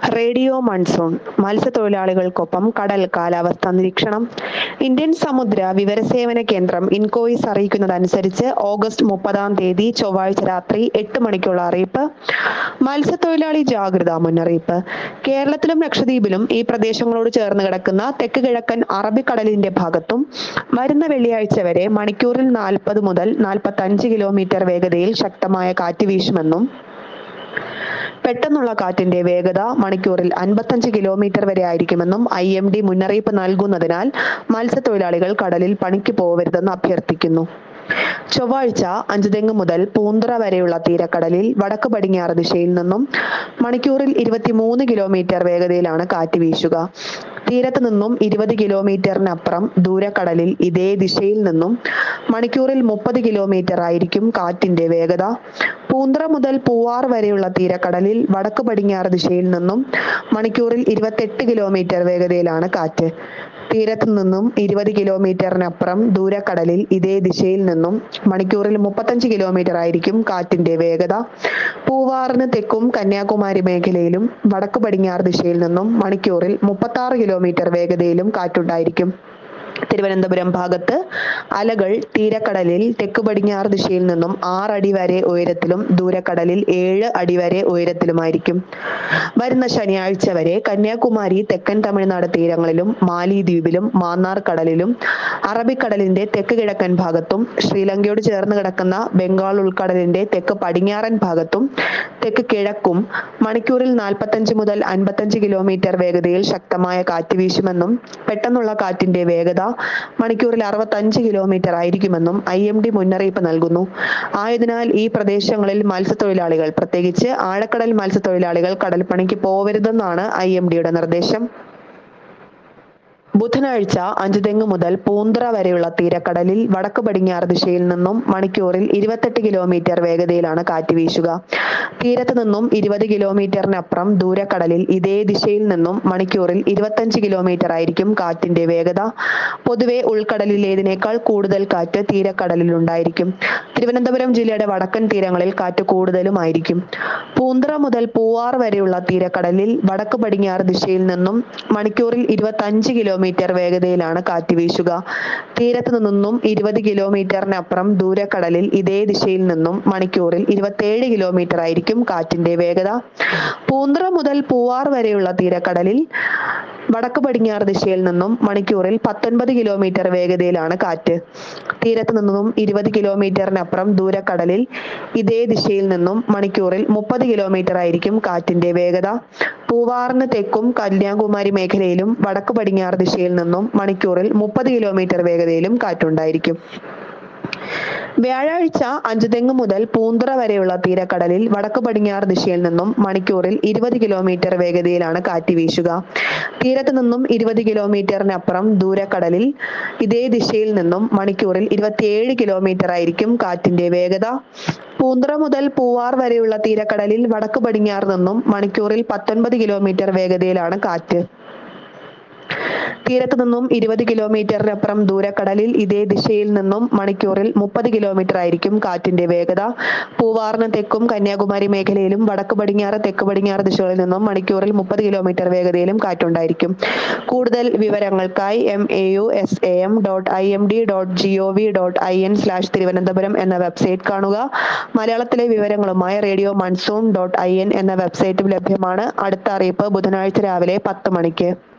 radio monsoon മത്സ്യത്തൊഴിലാളികൾക്കൊപ്പം കടൽ കാലാവസ്ഥാ നിരീക്ഷണം ഇന്ത്യൻ സമുദ്ര വിവരസേവന കേന്ദ്രം ഇൻകോയിസ് അറിയിക്കുന്നതനുസരിച്ച് ഓഗസ്റ്റ് മുപ്പതാം തീയതി ചൊവ്വാഴ്ച രാത്രി എട്ട് മണിക്കുള്ള അറിയിപ്പ് മത്സ്യത്തൊഴിലാളി ജാഗ്രതാ മുന്നറിയിപ്പ് കേരളത്തിലും ലക്ഷദ്വീപിലും ഈ പ്രദേശങ്ങളോട് ചേർന്ന് കിടക്കുന്ന തെക്ക് കിഴക്കൻ അറബിക്കടലിന്റെ ഭാഗത്തും വരുന്ന വെള്ളിയാഴ്ച വരെ മണിക്കൂറിൽ നാൽപ്പത് മുതൽ നാൽപ്പത്തി അഞ്ച് കിലോമീറ്റർ വേഗതയിൽ ശക്തമായ കാറ്റ് വീശുമെന്നും പെട്ടെന്നുള്ള കാറ്റിന്റെ വേഗത മണിക്കൂറിൽ അൻപത്തഞ്ച് കിലോമീറ്റർ വരെ ആയിരിക്കുമെന്നും ഐ എം ഡി മുന്നറിയിപ്പ് നൽകുന്നതിനാൽ മത്സ്യത്തൊഴിലാളികൾ കടലിൽ പണിക്ക് പോവരുതെന്ന് അഭ്യർത്ഥിക്കുന്നു ചൊവ്വാഴ്ച അഞ്ചുതെങ്ങ് മുതൽ പൂന്തറ വരെയുള്ള തീരക്കടലിൽ വടക്ക് പടിഞ്ഞാറ് ദിശയിൽ നിന്നും മണിക്കൂറിൽ ഇരുപത്തിമൂന്ന് കിലോമീറ്റർ വേഗതയിലാണ് കാറ്റ് വീശുക തീരത്ത് നിന്നും ഇരുപത് കിലോമീറ്ററിനപ്പുറം ദൂരക്കടലിൽ ഇതേ ദിശയിൽ നിന്നും മണിക്കൂറിൽ മുപ്പത് കിലോമീറ്റർ ആയിരിക്കും കാറ്റിന്റെ വേഗത പൂന്തറ മുതൽ പൂവാർ വരെയുള്ള തീരക്കടലിൽ വടക്ക് പടിഞ്ഞാറ് ദിശയിൽ നിന്നും മണിക്കൂറിൽ ഇരുപത്തെട്ട് കിലോമീറ്റർ വേഗതയിലാണ് കാറ്റ് തീരത്ത് നിന്നും ഇരുപത് കിലോമീറ്ററിനപ്പുറം ദൂരക്കടലിൽ ഇതേ ദിശയിൽ നിന്നും മണിക്കൂറിൽ മുപ്പത്തഞ്ച് കിലോമീറ്റർ ആയിരിക്കും കാറ്റിന്റെ വേഗത പൂവാറിന് തെക്കും കന്യാകുമാരി മേഖലയിലും വടക്ക് പടിഞ്ഞാറ് ദിശയിൽ നിന്നും മണിക്കൂറിൽ മുപ്പത്തി ആറ് കിലോമീറ്റർ വേഗതയിലും കാറ്റുണ്ടായിരിക്കും തിരുവനന്തപുരം ഭാഗത്ത് അലകൾ തീരക്കടലിൽ തെക്ക് പടിഞ്ഞാറ് ദിശയിൽ നിന്നും ആറടി വരെ ഉയരത്തിലും ദൂരക്കടലിൽ ഏഴ് അടി വരെ ഉയരത്തിലുമായിരിക്കും വരുന്ന ശനിയാഴ്ച വരെ കന്യാകുമാരി തെക്കൻ തമിഴ്നാട് തീരങ്ങളിലും മാലിദ്വീപിലും മാന്നാർ കടലിലും അറബിക്കടലിന്റെ തെക്ക് കിഴക്കൻ ഭാഗത്തും ശ്രീലങ്കയോട് ചേർന്ന് കിടക്കുന്ന ബംഗാൾ ഉൾക്കടലിന്റെ തെക്ക് പടിഞ്ഞാറൻ ഭാഗത്തും തെക്ക് കിഴക്കും മണിക്കൂറിൽ നാൽപ്പത്തഞ്ച് മുതൽ അൻപത്തഞ്ച് കിലോമീറ്റർ വേഗതയിൽ ശക്തമായ കാറ്റ് വീശുമെന്നും പെട്ടെന്നുള്ള കാറ്റിന്റെ വേഗത മണിക്കൂറിൽ അറുപത്തഞ്ച് കിലോമീറ്റർ ആയിരിക്കുമെന്നും ഐ എം ഡി മുന്നറിയിപ്പ് നൽകുന്നു ആയതിനാൽ ഈ പ്രദേശങ്ങളിൽ മത്സ്യത്തൊഴിലാളികൾ പ്രത്യേകിച്ച് ആഴക്കടൽ മത്സ്യത്തൊഴിലാളികൾ കടൽപ്പണിക്ക് പോവരുതെന്നാണ് ഐ എം ഡിയുടെ നിർദ്ദേശം ബുധനാഴ്ച അഞ്ചുതെങ്ങ് മുതൽ പൂന്തറ വരെയുള്ള തീരക്കടലിൽ വടക്ക് പടിഞ്ഞാറ് ദിശയിൽ നിന്നും മണിക്കൂറിൽ ഇരുപത്തെട്ട് കിലോമീറ്റർ വേഗതയിലാണ് കാറ്റ് വീശുക തീരത്ത് നിന്നും ഇരുപത് കിലോമീറ്ററിനപ്പുറം ദൂരക്കടലിൽ ഇതേ ദിശയിൽ നിന്നും മണിക്കൂറിൽ ഇരുപത്തഞ്ച് കിലോമീറ്റർ ആയിരിക്കും കാറ്റിന്റെ വേഗത പൊതുവെ ഉൾക്കടലിലേതിനേക്കാൾ കൂടുതൽ കാറ്റ് തീരക്കടലിൽ ഉണ്ടായിരിക്കും തിരുവനന്തപുരം ജില്ലയുടെ വടക്കൻ തീരങ്ങളിൽ കാറ്റ് കൂടുതലുമായിരിക്കും പൂന്തറ മുതൽ പൂവാർ വരെയുള്ള തീരക്കടലിൽ വടക്ക് പടിഞ്ഞാറ് ദിശയിൽ നിന്നും മണിക്കൂറിൽ ഇരുപത്തഞ്ച് കിലോമീറ്റർ വേഗതയിലാണ് കാറ്റ് വീശുക തീരത്ത് നിന്നും ഇരുപത് കിലോമീറ്ററിനപ്പുറം ദൂരക്കടലിൽ ഇതേ ദിശയിൽ നിന്നും മണിക്കൂറിൽ ഇരുപത്തേഴ് കിലോമീറ്റർ ആയിരിക്കും കാറ്റിന്റെ വേഗത പൂന്തറ മുതൽ പൂവാർ വരെയുള്ള തീരക്കടലിൽ വടക്ക് പടിഞ്ഞാറ് ദിശയിൽ നിന്നും മണിക്കൂറിൽ പത്തൊൻപത് കിലോമീറ്റർ വേഗതയിലാണ് കാറ്റ് തീരത്ത് നിന്നും ഇരുപത് കിലോമീറ്ററിനപ്പുറം ദൂരക്കടലിൽ ഇതേ ദിശയിൽ നിന്നും മണിക്കൂറിൽ മുപ്പത് കിലോമീറ്റർ ആയിരിക്കും കാറ്റിന്റെ വേഗത പൂവാറിന് തെക്കും കന്യാകുമാരി മേഖലയിലും വടക്ക് പടിഞ്ഞാറ് ദിശയിൽ നിന്നും മണിക്കൂറിൽ മുപ്പത് കിലോമീറ്റർ വേഗതയിലും കാറ്റുണ്ടായിരിക്കും വ്യാഴാഴ്ച അഞ്ചുതെങ്ങ് മുതൽ പൂന്തറ വരെയുള്ള തീരക്കടലിൽ വടക്ക് പടിഞ്ഞാറ് ദിശയിൽ നിന്നും മണിക്കൂറിൽ ഇരുപത് കിലോമീറ്റർ വേഗതയിലാണ് കാറ്റ് വീശുക തീരത്ത് നിന്നും ഇരുപത് കിലോമീറ്ററിനപ്പുറം ദൂരക്കടലിൽ ഇതേ ദിശയിൽ നിന്നും മണിക്കൂറിൽ ഇരുപത്തിയേഴ് കിലോമീറ്റർ ആയിരിക്കും കാറ്റിന്റെ വേഗത പൂന്തറ മുതൽ പൂവാർ വരെയുള്ള തീരക്കടലിൽ വടക്ക് പടിഞ്ഞാറ് നിന്നും മണിക്കൂറിൽ പത്തൊൻപത് കിലോമീറ്റർ വേഗതയിലാണ് കാറ്റ് തീരത്ത് നിന്നും ഇരുപത് കിലോമീറ്ററിനപ്പുറം ദൂരക്കടലിൽ ഇതേ ദിശയിൽ നിന്നും മണിക്കൂറിൽ മുപ്പത് കിലോമീറ്റർ ആയിരിക്കും കാറ്റിന്റെ വേഗത പൂവാറിന് തെക്കും കന്യാകുമാരി മേഖലയിലും വടക്ക് പടിഞ്ഞാറ് തെക്ക് പടിഞ്ഞാറ് ദിശകളിൽ നിന്നും മണിക്കൂറിൽ മുപ്പത് കിലോമീറ്റർ വേഗതയിലും കാറ്റുണ്ടായിരിക്കും കൂടുതൽ വിവരങ്ങൾക്കായി M A U S A M dot I M D dot G O V dot I N slash Thiruvananthapuram എന്ന വെബ്സൈറ്റ് കാണുക മലയാളത്തിലെ വിവരങ്ങളുമായി radio monsoon dot I N എന്ന വെബ്സൈറ്റും ലഭ്യമാണ് അടുത്ത അറിയിപ്പ് ബുധനാഴ്ച രാവിലെ പത്ത് മണിക്ക്